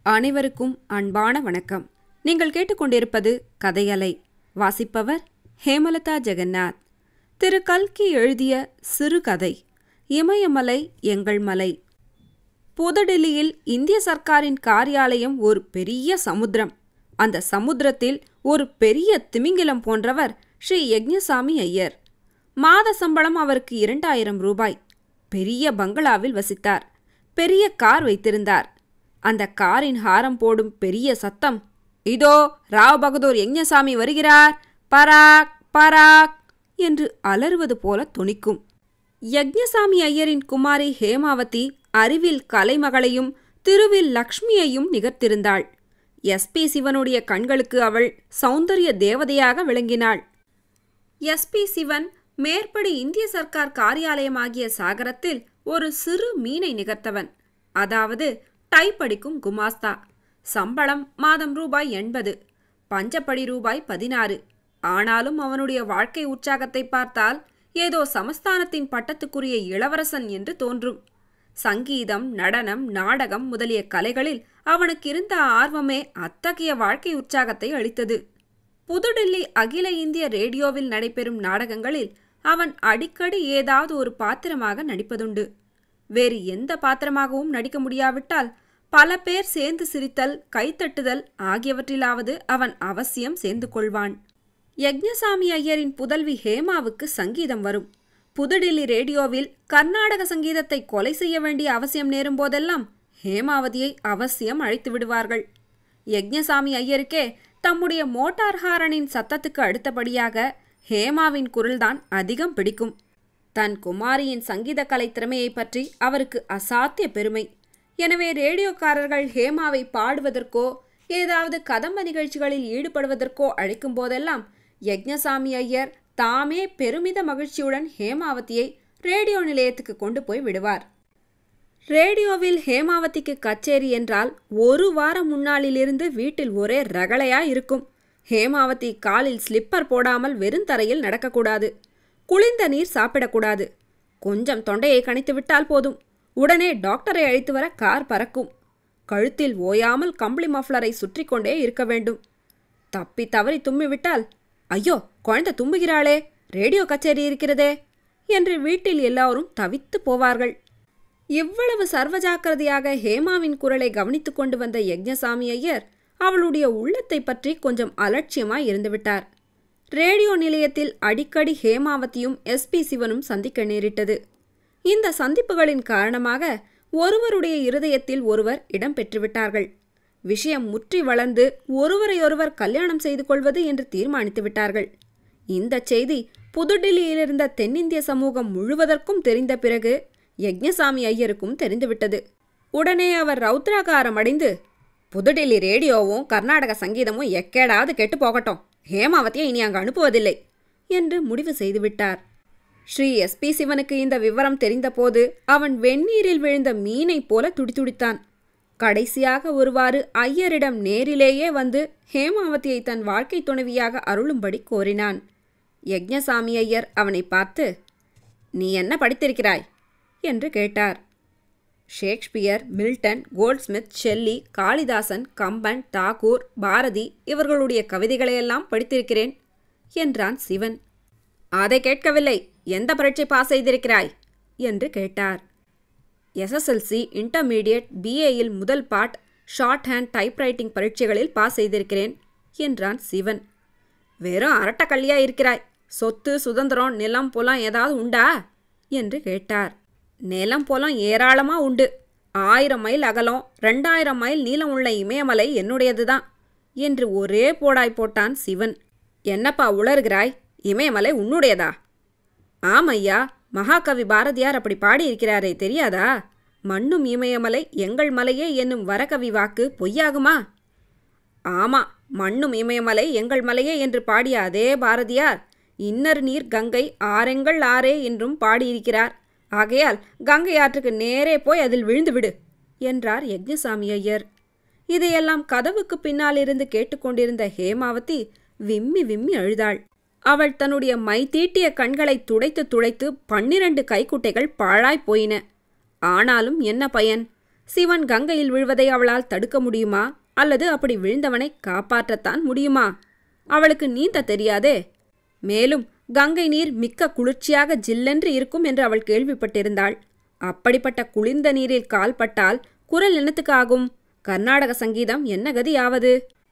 அனைவருக்கும் அன்பான வணக்கம் நீங்கள் கேட்டுக்கொண்டிருப்பது கதையலை வாசிப்பவர் ஹேமலதா ஜெகநாத் திரு கல்கி எழுதிய சிறுகதை இமயமலை எங்கள் மலை புதுடில்லியில் இந்திய சர்க்காரின் காரியாலயம் ஒரு பெரிய சமுத்திரம் அந்த சமுத்திரத்தில் ஒரு பெரிய திமிங்கிலம் போன்றவர் ஸ்ரீ யக்ஞசாமி ஐயர் மாத சம்பளம் அவருக்கு இரண்டாயிரம் ரூபாய் பெரிய பங்களாவில் வசித்தார் பெரிய கார் வைத்திருந்தார் அந்த காரின் ஹாரம் போடும் பெரிய சத்தம் இதோ ராவ் பகதூர் யக்ஞசாமி வருகிறார் பராக் பராக் என்று அலறுவது போல தொனிக்கும் யக்ஞசாமி ஐயரின் குமாரி ஹேமாவதி அறிவில் கலைமகளையும் திருவில் லக்ஷ்மியையும் நிகர்த்திருந்தாள் எஸ்பி சிவனுடைய கண்களுக்கு அவள் சௌந்தரிய தேவதையாக விளங்கினாள் எஸ்பி சிவன் மேற்படி இந்திய சர்க்கார் காரியாலயமாகிய சாகரத்தில் ஒரு சிறு மீனை நிகர்த்தவன் அதாவது டைப் அடிக்கும் குமாஸ்தா சம்பளம் மாதம் ரூபாய் எண்பது பஞ்சப்படி ரூபாய் பதினாறு ஆனாலும் அவனுடைய வாழ்க்கை உற்சாகத்தை பார்த்தால் ஏதோ சமஸ்தானத்தின் பட்டத்துக்குரிய இளவரசன் என்று தோன்றும் சங்கீதம் நடனம் நாடகம் முதலிய கலைகளில் அவனுக்கு இருந்த ஆர்வமே அத்தகைய வாழ்க்கை உற்சாகத்தை அளித்தது புதுடில்லி அகில இந்திய ரேடியோவில் நடைபெறும் நாடகங்களில் அவன் அடிக்கடி ஏதாவது ஒரு பாத்திரமாக நடிப்பதுண்டு வேறு எந்த பாத்திரமாகவும் நடிக்க முடியாவிட்டால் பல பேர் சேர்ந்து சிரித்தல் கைத்தட்டுதல் ஆகியவற்றிலாவது அவன் அவசியம் சேர்ந்து கொள்வான் யக்ஞசாமி ஐயரின் புதல்வி ஹேமாவுக்கு சங்கீதம் வரும் புதுடில்லி ரேடியோவில் கர்நாடக சங்கீதத்தை கொலை செய்ய வேண்டிய அவசியம் நேரும் போதெல்லாம் ஹேமாவதியை அவசியம் அழைத்து விடுவார்கள் யக்ஞசாமி ஐயருக்கே தம்முடைய மோட்டார் ஹாரனின் சத்தத்துக்கு அடுத்தபடியாக ஹேமாவின் குரல்தான் அதிகம் பிடிக்கும் தன் குமாரியின் சங்கீத கலை திறமையை பற்றி அவருக்கு அசாத்திய பெருமை எனவே ரேடியோக்காரர்கள் ஹேமாவை பாடுவதற்கோ ஏதாவது கதம்ப நிகழ்ச்சிகளில் ஈடுபடுவதற்கோ அழைக்கும் போதெல்லாம் யக்ஞசாமி ஐயர் தாமே பெருமித மகிழ்ச்சியுடன் ஹேமாவதியை ரேடியோ நிலையத்துக்கு கொண்டு போய் விடுவார் ரேடியோவில் ஹேமாவதிக்கு கச்சேரி என்றால் ஒரு வாரம் முன்னாளிலிருந்து வீட்டில் ஒரே ரகளையா இருக்கும் ஹேமாவதி காலில் ஸ்லிப்பர் போடாமல் வெறுந்தரையில் நடக்கக்கூடாது குளிர்ந்த நீர் சாப்பிடக்கூடாது கொஞ்சம் தொண்டையை கணித்து விட்டால் போதும் உடனே டாக்டரை அழைத்து வர கார் பறக்கும் கழுத்தில் ஓயாமல் கம்பளி மஃப்ளரை சுற்றி கொண்டே இருக்க வேண்டும் தப்பி தவறி தும்மிவிட்டால் ஐயோ குழந்தை தும்புகிறாளே ரேடியோ கச்சேரி இருக்கிறதே என்று வீட்டில் எல்லாரும் தவித்து போவார்கள் இவ்வளவு சர்வஜாக்கிரதையாக ஹேமாவின் குரலை கவனித்துக் கொண்டு வந்த யக்ஞசாமி ஐயர் அவளுடைய உள்ளத்தை பற்றி கொஞ்சம் அலட்சியமாய் இருந்துவிட்டார் ரேடியோ நிலையத்தில் அடிக்கடி ஹேமாவதியும் எஸ்பி சிவனும் சந்திக்க நேரிட்டது இந்த சந்திப்புகளின் காரணமாக ஒருவருடைய இருதயத்தில் ஒருவர் இடம் பெற்றுவிட்டார்கள் விஷயம் முற்றி வளர்ந்து ஒருவரையொருவர் கல்யாணம் செய்து கொள்வது என்று தீர்மானித்து விட்டார்கள் இந்த செய்தி புதுடில்லியில் இருந்த தென்னிந்திய சமூகம் முழுவதற்கும் தெரிந்த பிறகு யக்ஞசாமி ஐயருக்கும் தெரிந்துவிட்டது உடனே அவர் ரௌத்ராகாரம் அடைந்து புதுடில்லி ரேடியோவும் கர்நாடக சங்கீதமும் எக்கேடாவது கெட்டு போகட்டும் ஹேமாவதியை இனி அங்கு அனுப்புவதில்லை என்று முடிவு செய்துவிட்டார் ஸ்ரீ எஸ்பி சிவனுக்கு இந்த விவரம் தெரிந்தபோது அவன் வெந்நீரில் விழுந்த மீனைப் போல துடிதுடித்தான் கடைசியாக ஒருவாறு ஐயரிடம் நேரிலேயே வந்து ஹேமாவதியை தன் வாழ்க்கை துணைவியாக அருளும்படி கோரினான் யக்ஞசாமி ஐயர் அவனை பார்த்து நீ என்ன படித்திருக்கிறாய் என்று கேட்டார் Shakespeare Milton Goldsmith Shelley Kalidasan Kamban Tagore Bharathi இவர்களுடைய கவிதைகளையெல்லாம் படித்திருக்கிறேன் என்றான் சிவன் அதை கேட்கவில்லை எந்த பரீட்சை பாஸ் செய்திருக்கிறாய் என்று கேட்டார் எஸ்எஸ்எல்சி இன்டர்மீடியட் பிஏயில் முதல் பாட் ஷார்ட் ஹேண்ட் டைப்ரைட்டிங் பரீட்சைகளில் பாஸ் செய்திருக்கிறேன் என்றான் சிவன் வெறும் அரட்டக்கல்லியா இருக்கிறாய் சொத்து சுதந்திரம் நிலம் புலம் ஏதாவது உண்டா என்று கேட்டார் நிலம் புலம் ஏராளமா உண்டு ஆயிரம் மைல் அகலம் ரெண்டாயிரம் மைல் நீளம் உள்ள இமயமலை என்னுடையதுதான் என்று ஒரே போடாய் போட்டான் சிவன் என்னப்பா உளறுகிறாய் இமயமலை உன்னுடையதா ஆமையா மகாகவி பாரதியார் அப்படி பாடியிருக்கிறாரே தெரியாதா மண்ணும் இமயமலை எங்கள் மலையே என்னும் வரகவி வாக்கு பொய்யாகுமா ஆமா மண்ணும் இமயமலை எங்கள் மலையே என்று பாடிய அதே பாரதியார் இன்னர் நீர் கங்கை ஆரெங்கள் ஆரே என்றும் பாடியிருக்கிறார் ஆகையால் கங்கை ஆற்றுக்கு நேரே போய் அதில் விழுந்து விடு என்றார் யக்ஞசாமி ஐயர் இதையெல்லாம் கதவுக்கு பின்னால் இருந்து கேட்டுக்கொண்டிருந்த ஹேமாவதி விம்மி விம்மி அழுதாள் அவள் தன்னுடைய மை தீட்டிய கண்களை துடைத்து துடைத்து பன்னிரண்டு கைக்குட்டைகள் பாழாய் போயின ஆனாலும் என்ன பயன் சிவன் கங்கையில் விழுவதை அவளால் தடுக்க முடியுமா அல்லது அப்படி விழுந்தவனை காப்பாற்றத்தான் முடியுமா அவளுக்கு நீந்த தெரியாதே மேலும் கங்கை நீர் மிக்க குளிர்ச்சியாக ஜில்லென்று இருக்கும் என்று அவள் கேள்விப்பட்டிருந்தாள் அப்படிப்பட்ட குளிர்ந்த நீரில் கால் பட்டால் குரல் என்னத்துக்காகும் கர்நாடக சங்கீதம் என்ன கதியாவது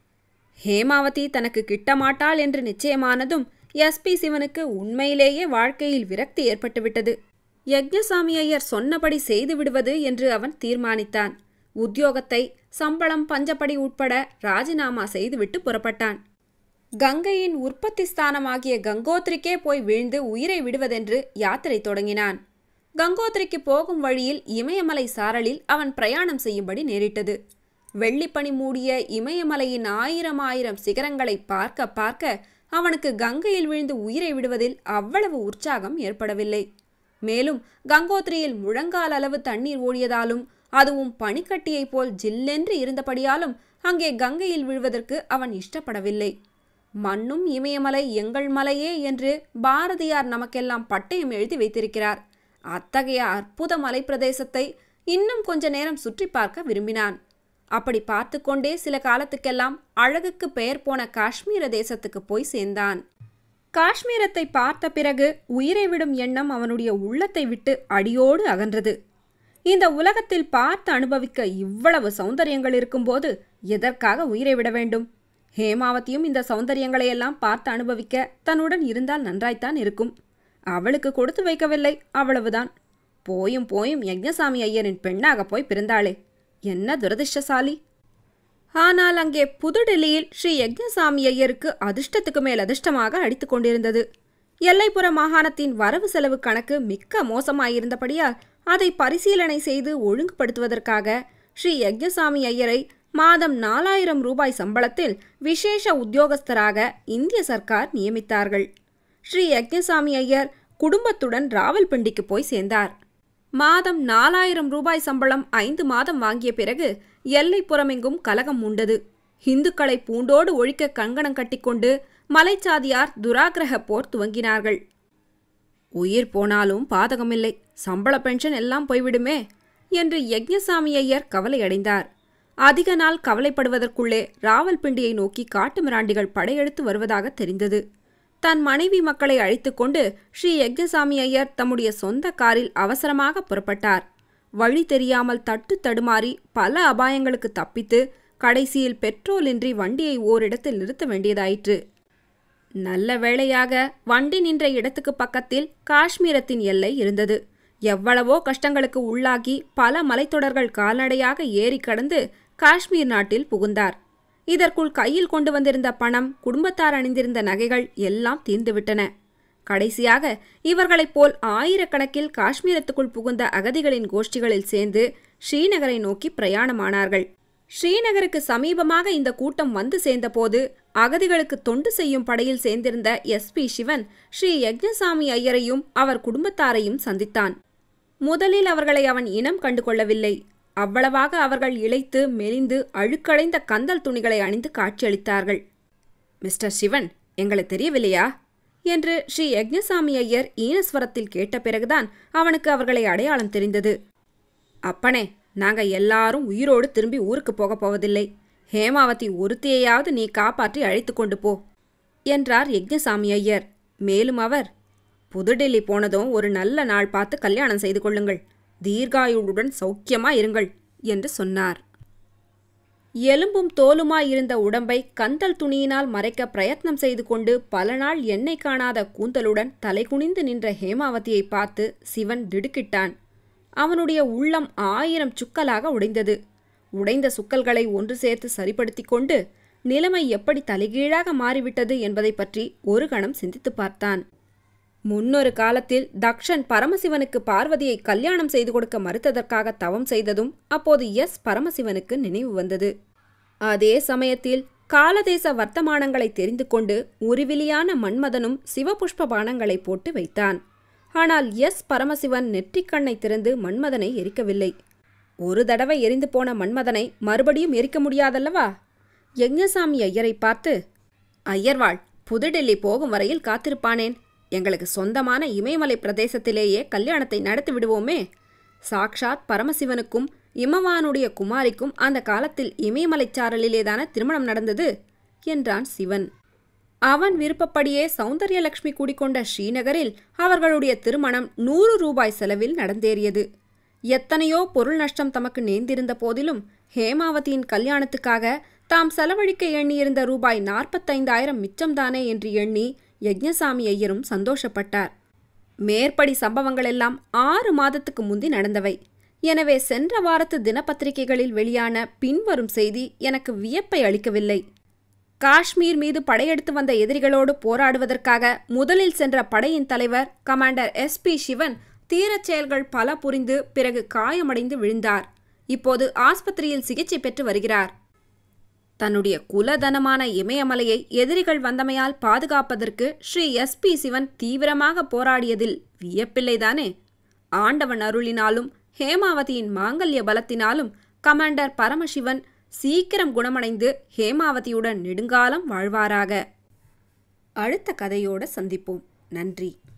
ஹேமாவதி தனக்கு கிட்டமாட்டாள் என்று நிச்சயமானதும் எஸ்பி சிவனுக்கு உண்மையிலேயே வாழ்க்கையில் விரக்தி ஏற்பட்டுவிட்டது யக்ஞசாமி ஐயர் சொன்னபடி செய்து விடுவது என்று அவன் தீர்மானித்தான் உத்தியோகத்தை சம்பளம் பஞ்சப்படி உட்பட ராஜினாமா செய்துவிட்டு புறப்பட்டான் கங்கையின் உற்பத்தி ஸ்தானமாகிய கங்கோத்திரிக்கே போய் விழுந்து உயிரை விடுவதென்று யாத்திரை தொடங்கினான் கங்கோத்திரிக்கு போகும் வழியில் இமயமலை சாரலில் அவன் பிரயாணம் செய்யும்படி நேரிட்டது வெள்ளிப்பனி மூடிய இமயமலையின் ஆயிரம் ஆயிரம் சிகரங்களை பார்க்க பார்க்க அவனுக்கு கங்கையில் விழுந்து உயிரை விடுவதில் அவ்வளவு உற்சாகம் ஏற்படவில்லை மேலும் கங்கோத்திரியில் முழங்கால் அளவு தண்ணீர் ஓடியதாலும் அதுவும் பனிக்கட்டியைப் போல் ஜில்லென்று இருந்தபடியாலும் அங்கே கங்கையில் விழுவதற்கு அவன் இஷ்டப்படவில்லை மண்ணும் இமயமலை எங்கள் மலையே என்று பாரதியார் நமக்கெல்லாம் பட்டயம் எழுதி வைத்திருக்கிறார் அத்தகைய அற்புத மலைப்பிரதேசத்தை இன்னும் கொஞ்ச நேரம் சுற்றி பார்க்க விரும்பினான் அப்படி பார்த்து கொண்டே சில காலத்துக்கெல்லாம் அழகுக்கு பெயர் போன காஷ்மீர தேசத்துக்கு போய் சேர்ந்தான் காஷ்மீரத்தை பார்த்த பிறகு உயிரை விடும் எண்ணம் அவனுடைய உள்ளத்தை விட்டு அடியோடு அகன்றது இந்த உலகத்தில் பார்த்து அனுபவிக்க இவ்வளவு சௌந்தரியங்கள் இருக்கும்போது எதற்காக உயிரை விட வேண்டும் ஹேமாவதியும் இந்த சௌந்தரியங்களையெல்லாம் பார்த்து அனுபவிக்க தன்னுடன் இருந்தால் நன்றாய்த்தான் இருக்கும் அவளுக்கு கொடுத்து வைக்கவில்லை அவ்வளவுதான் போயும் போயும் யக்ஞசாமி ஐயரின் பெண்ணாக போய் பிறந்தாளே என்ன துரதிர்ஷ்டசாலி ஆனால் அங்கே புதுடெல்லியில் ஸ்ரீ யக்ஞசாமி ஐயருக்கு அதிர்ஷ்டத்துக்கு மேல் அதிர்ஷ்டமாக அடித்துக் கொண்டிருந்தது எல்லைப்புற மாகாணத்தின் வரவு செலவு கணக்கு மிக்க மோசமாயிருந்தபடியால் அதை பரிசீலனை செய்து ஒழுங்குபடுத்துவதற்காக ஸ்ரீ யக்ஞசாமி ஐயரை மாதம் நாலாயிரம் ரூபாய் சம்பளத்தில் விசேஷ உத்தியோகஸ்தராக இந்திய சர்க்கார் நியமித்தார்கள் ஸ்ரீ யக்ஞசாமி ஐயர் குடும்பத்துடன் ராவல்பிண்டிக்கு போய் சேர்ந்தார் மாதம் நாலாயிரம் ரூபாய் சம்பளம் ஐந்து மாதம் வாங்கிய பிறகு எல்லைப்புறமெங்கும் கலகம் உண்டது இந்துக்களை பூண்டோடு ஒழிக்க கங்கணம் கட்டிக்கொண்டு மலைச்சாதியார் துராகிரக போர் துவங்கினார்கள் உயிர் போனாலும் பாதகமில்லை சம்பள பென்ஷன் எல்லாம் போய்விடுமே என்று யக்ஞசாமி ஐயர் கவலையடைந்தார் அதிக நாள் கவலைப்படுவதற்குள்ளே ராவல்பிண்டியை நோக்கி காட்டு மிராண்டிகள் படையெடுத்து வருவதாக தெரிந்தது தன் மனைவி மக்களை அழைத்துக்கொண்டு ஸ்ரீ யக்ஞசாமி ஐயர் தம்முடைய சொந்த காரில் அவசரமாக புறப்பட்டார் வழி தெரியாமல் தட்டு தடுமாறி பல அபாயங்களுக்கு தப்பித்து கடைசியில் பெட்ரோலின்றி வண்டியை ஓரிடத்தில் நிறுத்த வேண்டியதாயிற்று நல்ல வேளையாக வண்டி நின்ற இடத்துக்கு பக்கத்தில் காஷ்மீரத்தின் எல்லை இருந்தது எவ்வளவோ கஷ்டங்களுக்கு உள்ளாகி பல மலைத்தொடர்கள் கால்நடையாக ஏறி கடந்து காஷ்மீர் நாட்டில் புகுந்தார் இதற்குள் கையில் கொண்டு வந்திருந்த பணம் குடும்பத்தார் அணிந்திருந்த நகைகள் எல்லாம் தீர்ந்துவிட்டன கடைசியாக இவர்களைப் போல் ஆயிரக்கணக்கில் காஷ்மீரத்துக்குள் புகுந்த அகதிகளின் கோஷ்டிகளில் சேர்ந்து ஸ்ரீநகரை நோக்கி பிரயாணமானார்கள் ஸ்ரீநகருக்கு சமீபமாக இந்த கூட்டம் வந்து சேர்ந்தபோது அகதிகளுக்கு தொண்டு செய்யும் படையில் சேர்ந்திருந்த எஸ்பி சிவன் ஸ்ரீ யக்ஞசாமி ஐயரையும் அவர் குடும்பத்தாரையும் சந்தித்தான் முதலில் அவர்களை அவன் இனம் கண்டு கொள்ளவில்லை அவ்வளவாக அவர்கள் இளைத்து மெலிந்து அழுக்கடைந்த கந்தல் துணிகளை அணிந்து காட்சியளித்தார்கள் மிஸ்டர் சிவன் எங்களுக்கு தெரியவில்லையா என்று ஸ்ரீ யக்ஞசாமி ஐயர் ஈனஸ்வரத்தில் கேட்ட பிறகுதான் அவனுக்கு அவர்களை அடையாளம் தெரிந்தது அப்பனே நாங்க எல்லாரும் உயிரோடு திரும்பி ஊருக்கு போகப் போவதில்லை ஹேமாவதி ஒருத்தியையாவது நீ காப்பாற்றி அழைத்து கொண்டு போ என்றார் யக்ஞசாமி ஐயர் மேலும் அவர் புதுடெல்லி போனதும் ஒரு நல்ல நாள் பார்த்து கல்யாணம் செய்து கொள்ளுங்கள் தீர்காயுளுடன் சௌக்கியமா இருங்கள் என்று சொன்னார் எலும்பும் தோலுமாயிருந்த உடம்பை கந்தல் துணியினால் மறைக்க பிரயத்னம் செய்து கொண்டு பல நாள் எண்ணெய் காணாத கூந்தலுடன் தலைகுனிந்து நின்ற ஹேமாவதியை பார்த்து சிவன் திடுக்கிட்டான் அவனுடைய உள்ளம் ஆயிரம் சுக்கலாக உடைந்தது உடைந்த சுக்கல்களை ஒன்று சேர்த்து சரிப்படுத்தி கொண்டு நிலைமை எப்படி தலைகீழாக மாறிவிட்டது என்பதை பற்றி ஒரு கணம் சிந்தித்து பார்த்தான் முன்னொரு காலத்தில் தக்ஷன் பரமசிவனுக்கு பார்வதியை கல்யாணம் செய்து கொடுக்க மறுத்ததற்காக தவம் செய்ததும் அப்போது எஸ் பரமசிவனுக்கு நினைவு வந்தது அதே சமயத்தில் காலதேச வர்த்தமானங்களை தெரிந்து கொண்டு உருவிலியான மன்மதனும் சிவபுஷ்ப பானங்களை போட்டு வைத்தான் ஆனால் எஸ் பரமசிவன் நெற்றிக்கண்ணை திறந்து மன்மதனை எரிக்கவில்லை ஒரு தடவை எரிந்து போன மன்மதனை மறுபடியும் எரிக்க முடியாதல்லவா யக்ஞசாமி ஐயரை பார்த்து ஐயர்வாள் புதுடெல்லி போகும் வரையில் காத்திருப்பானேன் எங்களுக்கு சொந்தமான இமயமலை பிரதேசத்திலேயே கல்யாணத்தை நடத்தி விடுவோமே சாக்ஷாத் பரமசிவனுக்கும் இமவானுடைய குமாரிக்கும் அந்த காலத்தில் இமயமலைச்சாரலிலேதான திருமணம் நடந்தது என்றான் சிவன் அவன் விருப்பப்படியே சௌந்தர்யலட்சுமி கூடிக்கொண்ட ஸ்ரீநகரில் அவர்களுடைய திருமணம் நூறு ரூபாய் செலவில் நடந்தேறியது எத்தனையோ பொருள் நஷ்டம் தமக்கு நேர்ந்திருந்த போதிலும் ஹேமாவதியின் கல்யாணத்துக்காக தாம் செலவழிக்க எண்ணியிருந்த ரூபாய் நாற்பத்தைந்தாயிரம் மிச்சம்தானே என்று எண்ணி யஜ்ஞசாமி ஐயரும் சந்தோஷப்பட்டார் மேற்படி சம்பவங்களெல்லாம் ஆறு மாதத்துக்கு முந்தி நடந்தவை எனவே சென்ற வாரத்து தினப்பத்திரிகைகளில் வெளியான பின்வரும் செய்தி எனக்கு வியப்பை அளிக்கவில்லை காஷ்மீர் மீது படையெடுத்து வந்த எதிரிகளோடு போராடுவதற்காக முதலில் சென்ற படையின் தலைவர் கமாண்டர் எஸ் பி சிவன் தீரச் செயல்கள் பல புரிந்து பிறகு காயமடைந்து விழுந்தார் இப்போது ஆஸ்பத்திரியில் சிகிச்சை பெற்று வருகிறார் தன்னுடைய குலதனமான இமயமலையை எதிரிகள் வந்தமையால் பாதுகாப்பதற்கு ஸ்ரீ எஸ் பி சிவன் தீவிரமாக போராடியதில் வியப்பில்லைதானே ஆண்டவன் அருளினாலும் ஹேமாவதியின் மாங்கல்ய பலத்தினாலும் கமாண்டர் பரமசிவன் சீக்கிரம் குணமடைந்து ஹேமாவதியுடன் நெடுங்காலம் வாழ்வாராக அடுத்த கதையோடு சந்திப்போம் நன்றி